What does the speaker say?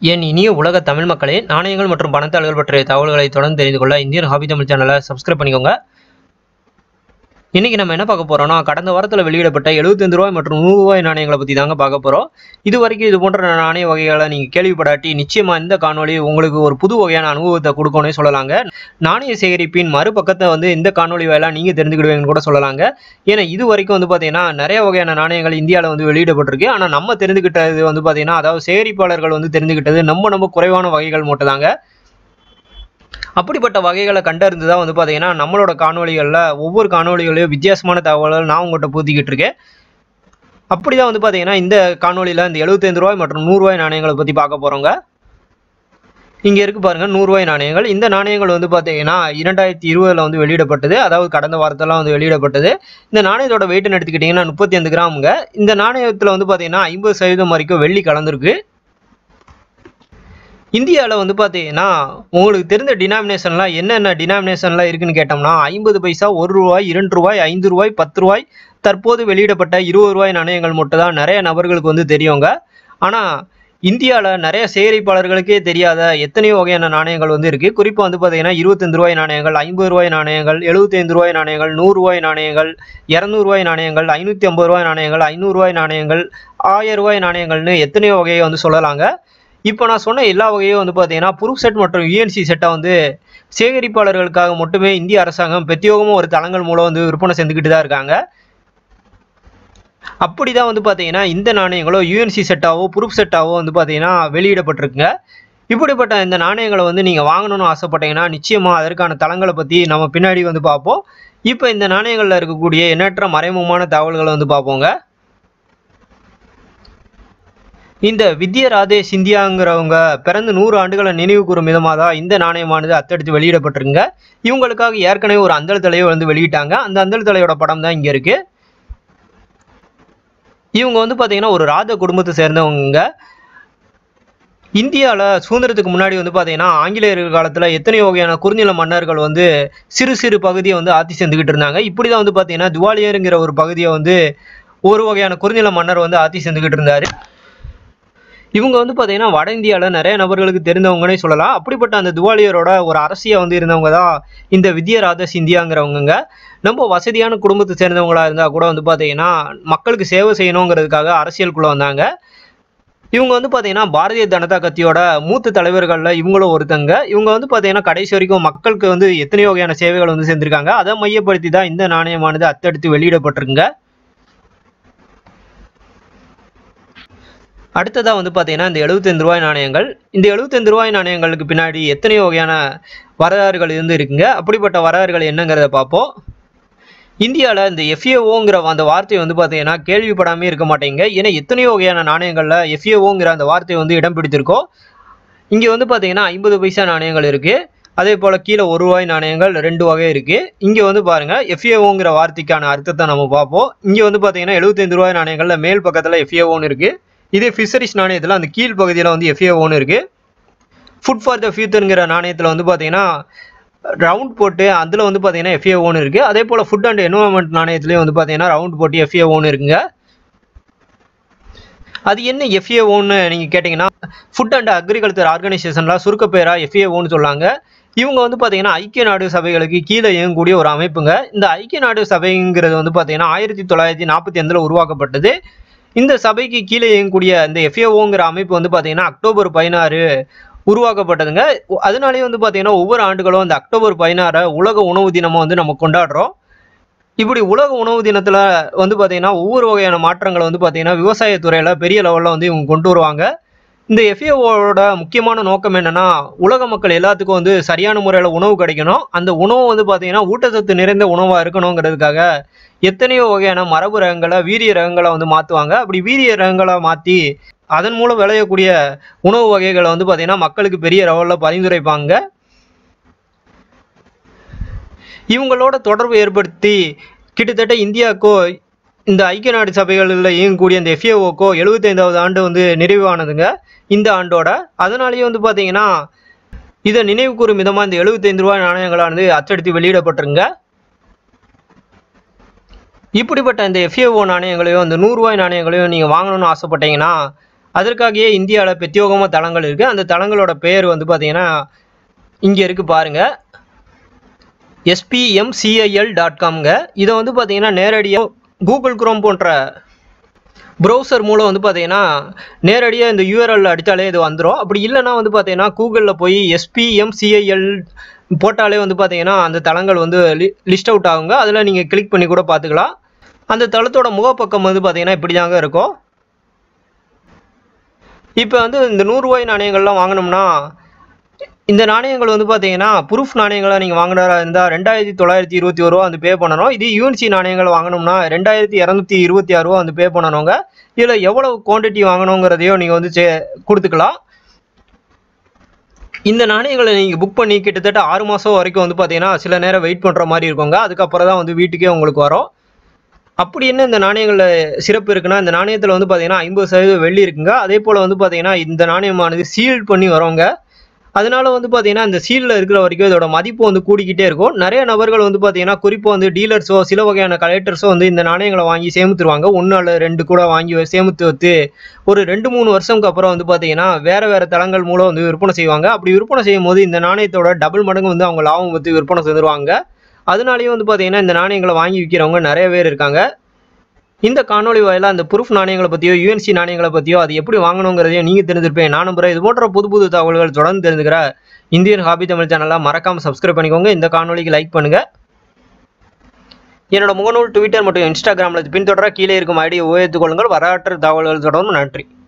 என் இனிய உலக தமிழ் மக்களே நாணயங்கள் மற்றும் பணத்தாள்கள் பற்றிய தகவல்களை தொடர்ந்து தெரிந்து கொள்ள இந்தியன் ஹாபி தமிழ் சேனலை சப்ஸ்கிரைப் பண்ணிக்கோங்க இன்னைக்கு நம்ம என்ன பார்க்க போறோம்னா கடந்த வாரத்தில் வெளியிடப்பட்ட 75 ரூபாய் மற்றும் நூறு ரூபாய் நாணயங்களை பற்றி தாங்க பார்க்க போகிறோம் இது வரைக்கும் இது போன்ற நாணய வகைகளை நீங்கள் கேள்விப்படாட்டி நிச்சயமா இந்த காணொளி உங்களுக்கு ஒரு புது வகையான அனுபவத்தை கொடுக்கணும்னு சொல்லலாங்க நாணய சேகரிப்பின் மறுபக்கத்தை வந்து இந்த காணொளி வாயிலாக நீங்கள் தெரிஞ்சுக்கிடுவீங்கன்னு கூட சொல்லலாங்க ஏன்னா இது வரைக்கும் வந்து பார்த்தீங்கன்னா நிறைய வகையான நாணயங்கள் இந்தியாவில் வந்து வெளியிடப்பட்டிருக்கு ஆனால் நம்ம தெரிஞ்சுக்கிட்டது வந்து பார்த்தீங்கன்னா அதாவது சேகரிப்பாளர்கள் வந்து தெரிஞ்சுக்கிட்டது நம்ம நம்ம குறைவான வகைகள் மட்டும் தாங்க அப்படிப்பட்ட வகைகளை கண்டறிந்து தான் வந்து பார்த்தீங்கன்னா நம்மளோட காணொளிகளில் ஒவ்வொரு காணொளிகளையும் வித்தியாசமான தகவல்கள் நான் உங்கள்கிட்ட பூத்திக்கிட்டு இருக்கேன் அப்படி தான் வந்து பார்த்தீங்கன்னா இந்த காணொளியில் இந்த 75 ரூபாய் மற்றும் நூறு ரூபாய் நாணயங்களை பற்றி பார்க்க போகிறோங்க இங்கே இருக்கு பாருங்க நூறு ரூபாய் நாணயங்கள் இந்த நாணயங்கள் வந்து பார்த்தீங்கன்னா இரண்டாயிரத்தி இருபதில் வந்து வெளியிடப்பட்டது அதாவது கடந்த வாரத்தெல்லாம் வந்து வெளியிடப்பட்டது இந்த நாணயத்தோட வெயிட்னு எடுத்துக்கிட்டிங்கன்னா முப்பத்தி ஐந்து கிராமுங்க இந்த நாணயத்தில் வந்து பார்த்தீங்கன்னா ஐம்பது சதவீதம் வரைக்கும் வெள்ளி கலந்துருக்கு இந்தியாவில் வந்து பார்த்தீங்கன்னா உங்களுக்கு தெரிந்த டினாமினேஷன்லாம் என்னென்ன டினாமினேஷன்லாம் இருக்குன்னு கேட்டோம்னா ஐம்பது பைசா ஒரு ரூபாய் இரண்டு ரூபாய் ஐந்து ரூபாய் பத்து ரூபாய் தற்போது வெளியிடப்பட்ட இருபது ரூபாய் நாணயங்கள் மட்டும் தான் நிறைய நபர்களுக்கு வந்து தெரியுங்க ஆனால் இந்தியாவில் நிறைய சேகரிப்பாளர்களுக்கே தெரியாத எத்தனையோ வகையான நாணயங்கள் வந்து இருக்குது குறிப்பாக வந்து பார்த்தீங்கன்னா இருபத்தஞ்சு ரூபாய் நாணயங்கள் ஐம்பது ரூபாய் நாணயங்கள் எழுபத்தைந்து ரூபாய் நாணயங்கள் நூறு ரூபாய் நாணயங்கள் இரநூறு ரூபாய் நாணயங்கள் ஐநூற்றி ஐம்பது ரூபாய் நாணயங்கள் ஐநூறு ரூபாய் நாணயங்கள் ஆயிரம் ரூபாய் நாணயங்கள்னு எத்தனையோ வகையை வந்து சொல்லலாங்க இப்போ நான் சொன்ன எல்லா வகையும் வந்து பார்த்தீங்கன்னா புரூஃப் செட் மற்றும் யூஎன்சி செட்டை வந்து சேகரிப்பாளர்களுக்காக மட்டுமே இந்திய அரசாங்கம் பிரத்யேகமாக ஒரு தளங்கள் மூலம் வந்து விற்பனை செஞ்சுக்கிட்டு தான் இருக்காங்க அப்படி தான் வந்து பார்த்தீங்கன்னா இந்த நாணயங்களோ யூஎன்சி செட்டாவோ ப்ரூஃப் செட்டாவோ வந்து பார்த்தீங்கன்னா வெளியிடப்பட்டிருக்குங்க இப்படிப்பட்ட இந்த நாணயங்களை வந்து நீங்கள் வாங்கணும்னு ஆசைப்பட்டீங்கன்னா நிச்சயமாக அதற்கான தளங்களை பற்றி நம்ம பின்னாடி வந்து பார்ப்போம் இப்போ இந்த நாணயங்களில் இருக்கக்கூடிய எண்ணற்ற மறைமுகமான தகவல்களை வந்து பார்ப்போங்க இந்த வித்யராதே சிந்தியாங்கிறவங்க பிறந்து நூறு ஆண்டுகளை நினைவு கூறும் விதமாக தான் இந்த நாணயமானது அத்தெடுத்து வெளியிடப்பட்டிருங்க இவங்களுக்காக ஏற்கனவே ஒரு அந்தல் தலையை வந்து வெளியிட்டாங்க அந்த அந்தல் தலையோட படம் தான் இங்கே இருக்கு இவங்க வந்து பார்த்தீங்கன்னா ஒரு ராஜ குடும்பத்தை சேர்ந்தவங்க இந்தியாவில் சுதந்திரத்துக்கு முன்னாடி வந்து பார்த்தீங்கன்னா ஆங்கிலேயர்கள் காலத்தில் எத்தனையோ வகையான குறுநில மன்னர்கள் வந்து சிறு சிறு பகுதியை வந்து ஆட்சி செஞ்சுக்கிட்டு இருந்தாங்க இப்படி தான் வந்து பார்த்தீங்கன்னா துவாலியருங்கிற ஒரு பகுதியை வந்து ஒரு வகையான குறுநில மன்னர் வந்து ஆட்சி செஞ்சுக்கிட்டு இருந்தார் இவங்க வந்து பார்த்தீங்கன்னா வட இந்தியாவில் நிறைய நபர்களுக்கு தெரிந்தவங்கன்னே சொல்லலாம் அப்படிப்பட்ட அந்த துவாலியரோட ஒரு அரசியை வந்து இருந்தவங்க தான் இந்த வித்யராத சிந்தியாங்கிறவங்க நம்ம வசதியான குடும்பத்தை சேர்ந்தவங்களா இருந்தால் கூட வந்து பார்த்தீங்கன்னா மக்களுக்கு சேவை செய்யணுங்கிறதுக்காக அரசியலுக்குள்ளே வந்தாங்க இவங்க வந்து பார்த்தீங்கன்னா பாரதிய ஜனதா கட்சியோட மூத்த தலைவர்களில் இவங்களும் ஒருத்தங்க இவங்க வந்து பார்த்தீங்கன்னா கடைசி வரைக்கும் மக்களுக்கு வந்து எத்தனையோ வகையான சேவைகள் வந்து செஞ்சுருக்காங்க அதை மையப்படுத்தி தான் இந்த நாணயமானது அத்தடுத்து வெளியிடப்பட்டிருக்குங்க அடுத்ததாக வந்து பார்த்தீங்கன்னா இந்த 75 ரூபாய் நாணயங்கள் இந்த 75 ரூபாய் நாணயங்களுக்கு பின்னாடி எத்தனையோ வகையான வரலாறுகள் இருந்து இருக்குங்க அப்படிப்பட்ட வரலாறுகள் என்னங்கிறத பார்ப்போம் இந்தியாவில் இந்த எஃப்ஏஓங்கிற அந்த வார்த்தை வந்து பார்த்தீங்கன்னா கேள்விப்படாமே இருக்க மாட்டேங்க ஏன்னா எத்தனையோ வகையான நாணயங்களில் எஃப்ஏஓங்கிற அந்த வார்த்தை வந்து இடம் பிடித்திருக்கோம் இங்கே வந்து பார்த்தீங்கன்னா ஐம்பது பைசா நாணயங்கள் இருக்குது அதே போல் கீழே ஒரு ரூபாய் நாணயங்கள் ரெண்டு வகை இருக்குது இங்கே வந்து பாருங்கள் எஃப்ஏஓங்கிற வார்த்தைக்கான அர்த்தத்தை நம்ம பார்ப்போம் இங்கே வந்து பார்த்தீங்கன்னா 75 ரூபாய் நாணயங்களில் மேல் பக்கத்தில் எஃப்ஏஓன்னு இருக்குது இதே ஃபிஷரிஸ் நாணயத்தில் அந்த கீழ் பகுதியில் வந்து எஃப்ஏஓன்னு இருக்குது ஃபுட் ஃபார் த ஃபியூச்சருங்கிற நாணயத்தில் வந்து பார்த்தீங்கன்னா ரவுண்ட் போட்டு அதில் வந்து பார்த்தீங்கன்னா எஃப்ஏஓன்னு இருக்குது அதே போல் ஃபுட் அண்ட் என்வரன்மெண்ட் நாணயத்துலேயும் வந்து பார்த்தீங்கன்னா ரவுண்ட் போட்டு எஃப்ஏஓன்னு இருக்குங்க அது என்ன எஃப்ஏஓன்னு நீங்கள் கேட்டிங்கன்னா ஃபுட் அண்ட் அக்ரிகல்ச்சர் ஆர்கனைசேஷனில் சுருக்க பேராக எஃப்ஏஓன்னு சொல்லாங்க இவங்க வந்து பார்த்தீங்கன்னா ஐக்கிய நாடு சபைகளுக்கு கீழே இயங்கக்கூடிய ஒரு அமைப்புங்க இந்த ஐக்கிய நாடு சபைங்கிறது வந்து பார்த்தீங்கன்னா ஆயிரத்தி தொள்ளாயிரத்தி நாற்பத்தி அஞ்சில் உருவாக்கப்பட்டது இந்த சபைக்கு கீழே இயங்கக்கூடிய இந்த எஃப்ஏஓங்கிற அமைப்பு வந்து பார்த்தீங்கன்னா அக்டோபர் பதினாறு உருவாக்கப்பட்டதுங்க அதனாலேயே வந்து பார்த்தீங்கன்னா ஒவ்வொரு ஆண்டுகளும் அந்த அக்டோபர் பதினாறை உலக உணவு தினமாக வந்து நம்ம கொண்டாடுறோம் இப்படி உலக உணவு தினத்தில் வந்து பார்த்தீங்கன்னா ஒவ்வொரு வகையான மாற்றங்களை வந்து பார்த்தீங்கன்னா விவசாயத்துறையில் பெரிய லெவலில் வந்து இவங்க கொண்டு வருவாங்க இந்த எஃப்ஏஓட முக்கியமான நோக்கம் என்னன்னா உலக மக்கள் எல்லாத்துக்கும் வந்து சரியான முறையில் உணவு கிடைக்கணும் அந்த உணவு வந்து பார்த்தீங்கன்னா ஊட்டச்சத்து நிறைந்த உணவாக இருக்கணுங்கிறதுக்காக எத்தனையோ வகையான மரபு ரகங்களை வீரிய ரகங்களை வந்து மாற்றுவாங்க அப்படி வீரிய ரகங்களை மாற்றி அதன் மூலம் விளையக்கூடிய உணவு வகைகளை வந்து பார்த்தீங்கன்னா மக்களுக்கு பெரிய லெவலில் பரிந்துரைப்பாங்க இவங்களோட தொடர்பு ஏற்படுத்தி கிட்டத்தட்ட இந்தியாவுக்கோ இந்த ஐக்கிய நாடு சபைகளில் இயங்கக்கூடிய இந்த எஃப்ஏஓக்கோ எழுபத்தைந்தாவது ஆண்டு வந்து நிறைவானதுங்க இந்த ஆண்டோட அதனாலேயே வந்து பார்த்தீங்கன்னா இதை நினைவு கூறும் விதமாக இந்த 75 ரூபாய் நாணயங்களானது அச்சடித்து வெளியிடப்பட்டிருங்க இப்படிப்பட்ட இந்த எஃப்ஏஓ நாணயங்களையும் இந்த நூறுரூவாய் நாணயங்களையும் நீங்கள் வாங்கணும்னு ஆசைப்பட்டீங்கன்னா அதற்காகவே இந்தியாவில் பிரத்யோகமாக தளங்கள் இருக்குது அந்த தளங்களோட பெயர் வந்து பார்த்தீங்கன்னா இங்கே இருக்குது பாருங்கள் எஸ்பிஎம்சிஐஎல் டாட் காம்ங்க இதை வந்து பார்த்தீங்கன்னா நேரடியாக கூகுள் குரோம் போன்ற ப்ரௌசர் மூலம் வந்து பார்த்தீங்கன்னா நேரடியாக இந்த யூஆர்எல் அடித்தாலே இது வந்துடும் அப்படி இல்லைன்னா வந்து பார்த்தீங்கன்னா கூகுளில் போய் எஸ்பிஎம்சிஐஎல் போட்டாலே வந்து பார்த்தீங்கன்னா அந்த தளங்கள் வந்து லி லிஸ்ட் அவுட் ஆகுங்க அதில் நீங்கள் கிளிக் பண்ணி கூட பார்த்துக்கலாம் அந்த தளத்தோட முகப்பக்கம் வந்து பார்த்தீங்கன்னா இப்படி தாங்க இருக்கும் இப்போ வந்து இந்த நூறுரூவாய் நாணயங்கள்லாம் வாங்கினோம்னா இந்த நாணயங்கள் வந்து பார்த்தீங்கன்னா ப்ரூஃப் நாணயங்களை நீங்கள் வாங்கினதா இருந்தால் ரெண்டாயிரத்தி தொள்ளாயிரத்தி இருபத்தி ஒரு ரூபா வந்து பே பண்ணணும் இது யூஎன்சி நாணயங்கள் வாங்கணும்னா ரெண்டாயிரத்தி இரநூத்தி இருபத்தி ஆறு ரூபா வந்து பே பண்ணணுங்க இதில் எவ்வளவு குவான்டிட்டி வாங்கணுங்கிறதையும் நீங்கள் வந்து சே கொடுத்துக்கலாம் இந்த நாணயங்களை நீங்கள் புக் பண்ணி கிட்டத்தட்ட ஆறு மாதம் வரைக்கும் வந்து பார்த்தீங்கன்னா சில நேரம் வெயிட் பண்ணுற மாதிரி இருக்குங்க அதுக்கப்புறம் தான் வந்து வீட்டுக்கே உங்களுக்கு வரும் அப்படி என்ன இந்த நாணயங்களில் சிறப்பு இருக்குன்னா இந்த நாணயத்தில் வந்து பார்த்தீங்கன்னா ஐம்பது சதவீதம் வெள்ளி இருக்குங்க அதே போல் வந்து பார்த்தீங்கன்னா இந்த நாணயமானது சீல் பண்ணி வரவங்க அதனால வந்து பார்த்தீங்கன்னா இந்த சீலில் இருக்கிற வரைக்கும் இதோட மதிப்பு வந்து கூடிக்கிட்டே இருக்கும் நிறைய நபர்கள் வந்து பார்த்தீங்கன்னா குறிப்பாக வந்து டீலர்ஸோ சில வகையான கலெக்டர்ஸோ வந்து இந்த நாணயங்களை வாங்கி சேமித்துருவாங்க ஒன்று அல்லது ரெண்டு கூட வாங்கி வ- சேமித்து வைத்து ஒரு ரெண்டு மூணு வருஷம்க்கு அப்புறம் வந்து பார்த்தீங்கன்னா வேற வேற தளங்கள் மூலம் வந்து விற்பனை செய்வாங்க அப்படி விற்பனை செய்யும் போது இந்த நாணயத்தோட டபுள் மடங்கு வந்து அவங்க லாபம் வந்து விற்பனை செஞ்சுருவாங்க அதனாலேயே வந்து பார்த்தீங்கன்னா இந்த நாணயங்களை வாங்கி விற்கிறவங்க நிறைய பேர் இருக்காங்க இந்த காணொளி வாயிலாக அந்த ப்ரூஃப் நாணயங்களை பற்றியோ யூஎன்சி நாணயங்களை பற்றியோ அது எப்படி வாங்கணுங்கிறதையும் நீங்கள் தெரிஞ்சிருப்பேன் நான் நம்புறேன் இது போன்ற புது புது தகவல்கள் தொடர்ந்து தெரிஞ்சுக்கிற இந்தியன் ஹாபி தமிழ் சேனலை மறக்காமல் சப்ஸ்கிரைப் பண்ணிக்கோங்க இந்த காணொளிக்கு லைக் பண்ணுங்கள் என்னோட முகநூல் ட்விட்டர் மற்றும் இன்ஸ்டாகிராமில் பின்தொடர கீழே இருக்கும் ஐடியை உயர்த்துக் கொள்ளுங்கள் வரலாற்று தகவல்கள் தொடரும் நன்றி